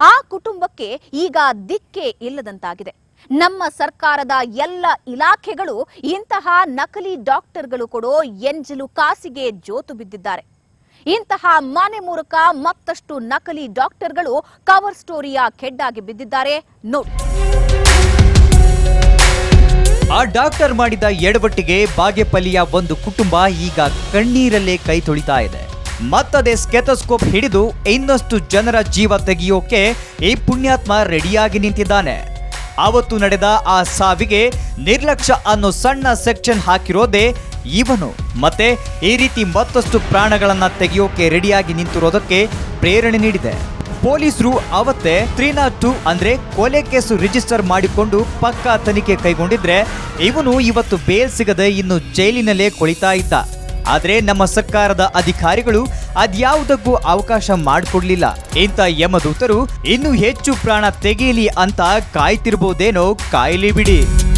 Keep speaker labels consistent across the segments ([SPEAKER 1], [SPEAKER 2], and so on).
[SPEAKER 1] ಆ ಕುಟುಂಬಕ್ಕೆ ಈಗ ದಿಕ್ಕೇ ಇಲ್ಲದಂತಾಗಿದೆ ನಮ್ಮ ಸರ್ಕಾರದ ಎಲ್ಲ ಇಲಾಖೆಗಳು ಇಂತಹ ನಕಲಿ ಡಾಕ್ಟರ್ಗಳು ಕೊಡೋ ಎಂಜಲು ಕಾಸಿಗೆ ಜೋತು ಬಿದ್ದಿದ್ದಾರೆ ಇಂತಹ ಮನೆ ಮೂಲಕ ಮತ್ತಷ್ಟು ನಕಲಿ ಡಾಕ್ಟರ್ಗಳು ಕವರ್ ಸ್ಟೋರಿಯ ಕೆಡ್ಡಾಗಿ ಬಿದ್ದಿದ್ದಾರೆ ನೋಡಿ
[SPEAKER 2] ಆ ಡಾಕ್ಟರ್ ಮಾಡಿದ ಎಡವಟ್ಟಿಗೆ ಬಾಗೇಪಲ್ಲಿಯ ಒಂದು ಕುಟುಂಬ ಈಗ ಕಣ್ಣೀರಲ್ಲೇ ಕೈ ತೊಳಿತಾ ಇದೆ ಮತ್ತದೇ ಸ್ಕೆಥೋಸ್ಕೋಪ್ ಹಿಡಿದು ಇನ್ನಷ್ಟು ಜನರ ಜೀವ ತೆಗೆಯೋಕೆ ಈ ಪುಣ್ಯಾತ್ಮ ರೆಡಿಯಾಗಿ ನಿಂತಿದ್ದಾನೆ ಅವತ್ತು ನಡೆದ ಆ ಸಾವಿಗೆ ನಿರ್ಲಕ್ಷ್ಯ ಅನ್ನೋ ಸಣ್ಣ ಸೆಕ್ಷನ್ ಹಾಕಿರೋದೇ ಇವನು ಮತ್ತೆ ಈ ರೀತಿ ಮತ್ತಷ್ಟು ಪ್ರಾಣಗಳನ್ನ ತೆಗೆಯೋಕೆ ರೆಡಿಯಾಗಿ ನಿಂತಿರೋದಕ್ಕೆ ಪ್ರೇರಣೆ ನೀಡಿದೆ ಪೊಲೀಸರು ಅವತ್ತೇ ತ್ರೀ ನಾಟ್ ಟು ಅಂದ್ರೆ ಕೊಲೆ ಕೇಸು ರಿಜಿಸ್ಟರ್ ಮಾಡಿಕೊಂಡು ಪಕ್ಕಾ ತನಿಖೆ ಕೈಗೊಂಡಿದ್ರೆ ಇವನು ಇವತ್ತು ಬೇಲ್ ಸಿಗದೆ ಇನ್ನು ಜೈಲಿನಲ್ಲೇ ಕೊಳಿತಾ ಇದ್ದ ಆದ್ರೆ ನಮ್ಮ ಸರ್ಕಾರದ ಅಧಿಕಾರಿಗಳು ಅದ್ಯಾವುದಕ್ಕೂ ಅವಕಾಶ ಮಾಡಿಕೊಡ್ಲಿಲ್ಲ ಇಂಥ ಯಮದೂತರು ಇನ್ನೂ ಹೆಚ್ಚು ಪ್ರಾಣ ತೆಗೆಯಲಿ ಅಂತ ಕಾಯ್ತಿರ್ಬೋದೇನೋ ಕಾಯ್ಲಿ ಬಿಡಿ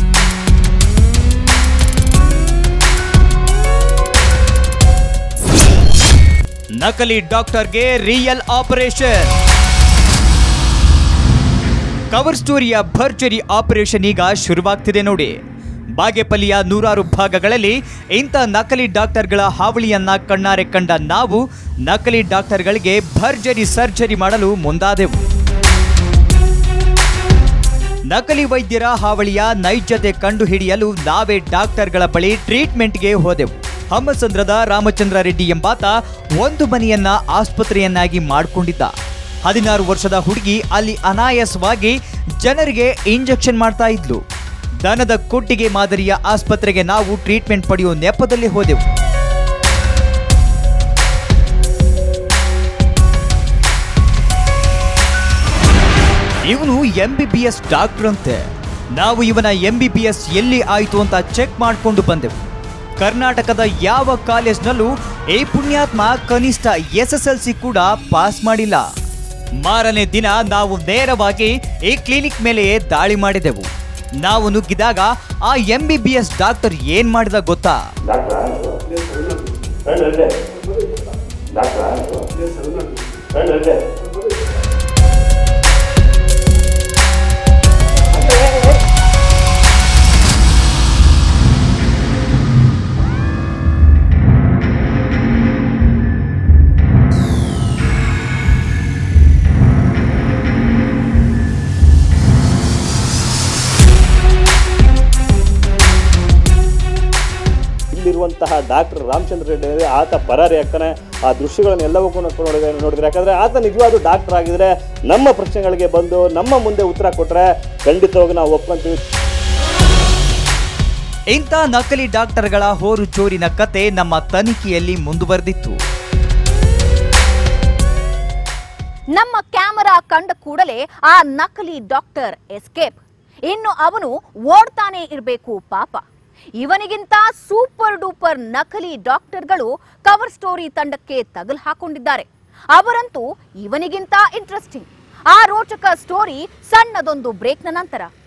[SPEAKER 2] ನಕಲಿ ಡಾಕ್ಟರ್ಗೆ ರಿಯಲ್ ಆಪರೇಷನ್ ಕವರ್ ಸ್ಟೋರಿಯ ಭರ್ಜರಿ ಆಪರೇಷನ್ ಈಗ ಶುರುವಾಗ್ತಿದೆ ನೋಡಿ ಬಾಗೇಪಲ್ಲಿಯ ನೂರಾರು ಭಾಗಗಳಲ್ಲಿ ಇಂಥ ನಕಲಿ ಡಾಕ್ಟರ್ಗಳ ಹಾವಳಿಯನ್ನ ಕಣ್ಣಾರೆ ಕಂಡ ನಾವು ನಕಲಿ ಡಾಕ್ಟರ್ಗಳಿಗೆ ಭರ್ಜರಿ ಸರ್ಜರಿ ಮಾಡಲು ಮುಂದಾದೆವು ನಕಲಿ ವೈದ್ಯರ ಹಾವಳಿಯ ನೈಜತೆ ಕಂಡುಹಿಡಿಯಲು ನಾವೇ ಡಾಕ್ಟರ್ಗಳ ಬಳಿ ಟ್ರೀಟ್ಮೆಂಟ್ಗೆ ಹೋದೆವು ಹಮ್ಮಸಂದ್ರದ ರಾಮಚಂದ್ರ ರೆಡ್ಡಿ ಎಂಬಾತ ಒಂದು ಮನೆಯನ್ನ ಆಸ್ಪತ್ರೆಯನ್ನಾಗಿ ಮಾಡಿಕೊಂಡಿದ್ದ ಹದಿನಾರು ವರ್ಷದ ಹುಡುಗಿ ಅಲ್ಲಿ ಅನಾಯಾಸವಾಗಿ ಜನರಿಗೆ ಇಂಜೆಕ್ಷನ್ ಮಾಡ್ತಾ ಇದ್ಲು ದನದ ಕೊಟ್ಟಿಗೆ ಮಾದರಿಯ ಆಸ್ಪತ್ರೆಗೆ ನಾವು ಟ್ರೀಟ್ಮೆಂಟ್ ಪಡೆಯುವ ನೆಪದಲ್ಲಿ ಹೋದೆವು ಇವನು M B B S doctor ಅಂತೆ ನಾವು ಇವನ ಎಂ ಬಿ ಬಿ ಎಸ್ ಎಲ್ಲಿ ಆಯಿತು ಅಂತ ಚೆಕ್ ಮಾಡಿಕೊಂಡು ಬಂದೆವು ಕರ್ನಾಟಕದ ಯಾವ ಕಾಲೇಜ್ನಲ್ಲೂ ಈ ಪುಣ್ಯಾತ್ಮ ಕನಿಷ್ಠ ಎಸ್ ಎಸ್ ಎಲ್ ಸಿ ಕೂಡ ಪಾಸ್ ಮಾಡಿಲ್ಲ ಮಾರನೇ ದಿನ ನಾವು ನೇರವಾಗಿ ಈ ಕ್ಲಿನಿಕ್ ಮೇಲೆಯೇ ದಾಳಿ ಮಾಡಿದೆವು ನಾವು ನುಗ್ಗಿದಾಗ ಆ M B B S doctor ಏನ್ ಮಾಡಿದ ಗೊತ್ತಾ
[SPEAKER 3] ಇಲ್ಲಿರುವಂತಹ ಡಾಕ್ಟರ್ ರಾಮಚಂದ್ರ ರೆಡ್ಡಿ ಏನಿದೆ, ಆತ ಪರಾರಿ ಆಗ್ತಾನೆ ಆ ದೃಶ್ಯಗಳನ್ನೆಲ್ಲವೂ ಕೂಡ ನೋಡಿದ್ರೆ ನೋಡಿದ್ರೆ ಯಾಕಂದ್ರೆ ಆತ ನಿಜವಾದ ಡಾಕ್ಟರ್ ಆಗಿದ್ರೆ ನಮ್ಮ ಪ್ರಶ್ನೆಗಳಿಗೆ ಬಂದು ನಮ್ಮ ಮುಂದೆ ಉತ್ತರ ಕೊಟ್ಟರೆ ಖಂಡಿತವಾಗಿ ನಾವು ಒಪ್ಕೊಂತೀವಿ
[SPEAKER 2] ಇಂಥ ನಕಲಿ ಡಾಕ್ಟರ್ಗಳ ಹೋರು ಚೋರಿನ ಕತೆ ನಮ್ಮ ತನಿಖೆಯಲ್ಲಿ ಮುಂದುವರೆದಿತ್ತು
[SPEAKER 1] ನಮ್ಮ ಕ್ಯಾಮೆರಾ ಕಂಡ ಕೂಡಲೇ ಆ ನಕಲಿ ಡಾಕ್ಟರ್ ಎಸ್ಕೇಪ್ ಇನ್ನು ಅವನು ಓಡ್ತಾನೆ ಇರಬೇಕು ಪಾಪ ಇವನಿಗಿಂತ ಸೂಪರ್ ಡೂಪರ್ ನಕಲಿ ಡಾಕ್ಟರ್ಗಳು ಕವರ್ ಸ್ಟೋರಿ ತಂಡಕ್ಕೆ ತಗಲ್ ಹಾಕೊಂಡಿದ್ದಾರೆ ಅವರಂತೂ ಇವನಿಗಿಂತ ಇಂಟ್ರೆಸ್ಟಿಂಗ್ ಆ ರೋಚಕ ಸ್ಟೋರಿ ಸಣ್ಣದೊಂದು ಬ್ರೇಕ್ನ ನಂತರ